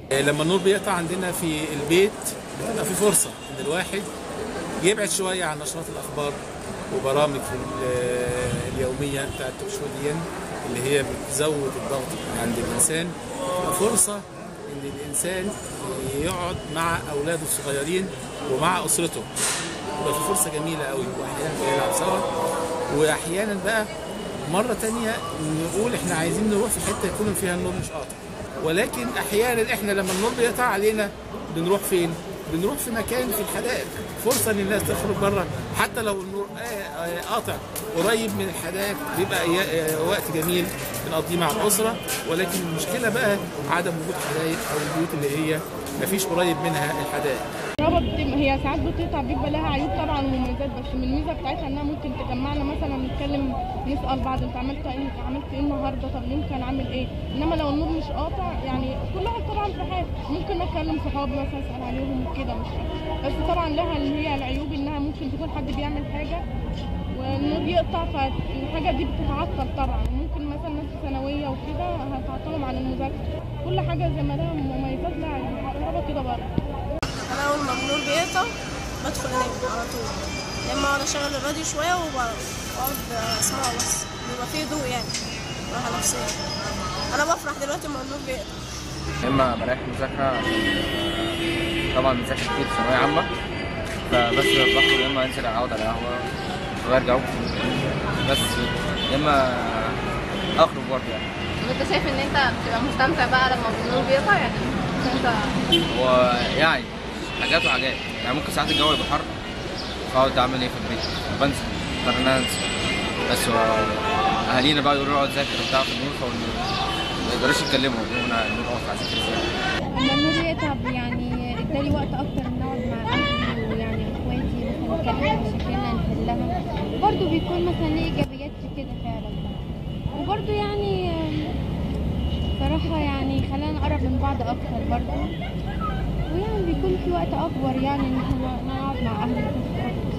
لما النور بيقطع عندنا في البيت بتبقى في فرصة إن الواحد يبعد شوية عن نشرات الأخبار وبرامج في ال- اليومية بتاعت التلفزيون دي اللي هي بتزود الضغط عند الإنسان تبقى فرصة إن الإنسان يقعد مع أولاده الصغيرين ومع أسرته تبقى في فرصة جميلة قوي وأحيانا بيلعب سوا وأحيانا بقى مرة تانية نقول إحنا عايزين نروح في حتة يكون فيها النور مش قاطع ولكن احيانا احنا لما النور بيقطع علينا بنروح فين؟ بنروح في مكان في الحدائق فرصه للناس تخرج بره حتى لو النور آه، آه، قاطع قريب من الحدائق بيبقى ي- آه، وقت جميل بنقضيه مع الاسره ولكن المشكله بقى عدم وجود حدائق او البيوت اللي هي مفيش قريب منها الحدائق الكهرباء بتم هي ساعات بتقطع بيبقى لها عيوب طبعا ومميزات بس من الميزه بتاعتها انها ممكن تجمعنا مثلا نتكلم نسال بعض انت عملت ايه عملت ايه النهارده طب اليوم كان عامل ايه انما لو النور مش قاطع يعني كل واحد طبعا في حاله ممكن اكلم صحابي مثلا اسال عليهم وكده مش بس طبعا لها اللي هي العيوب انها ممكن تكون حد بيعمل حاجه والنور يقطع فالحاجه دي بتتعطل طبعا ممكن مثلا ناس في ثانويه وكده هتعطلهم عن المذاكره كل حاجه زي ما لها مميزات لها عيوب الكهرباء كده برضه انا اول ما النور بيقطع بدخل انام على طول يا اما اقعد اشغل الراديو شويه وب- واقعد اسمعه بس بيبقى فيه ضوء يعني راحه نفسيه انا بفرح دلوقتي لما النور بيقطع يا اما بريح مذاكره عشان طبعا بذاكر كتير في ثانويه عامه فبس بخرج يا اما انزل اقعد على قهوه اغير جو بس يا اما اخرج برضه يعني انت شايف ان انت بتبقى مستمتع بقى لما النور بيقطع يعني انت ويعني حاجات وحاجات يعني ممكن ساعات الجو يبقى حر فاقعد اعمل ايه في البيت بنسى اضطر ان انا انسى بس هو اهالينا بقى يقولوا اقعد ذاكر وبتاع في النور فما يقدروش يتكلموا يقولوا انا النور قاطع اذاكر ازاي لما النور يقطع يعني ادالي وقت اكتر ان اقعد مع اهلي ويعني اخواتي مثلا نتكلم مشاكلنا نحلها وبرده بيكون مثلا ليه ايجابيات في كده فعلا وبرده يعني آم، صراحة يعني خلانا نقرب من بعض اكتر برضه ويعني بيكون في وقت اكبر يعني ان احنا نقعد مع اهلي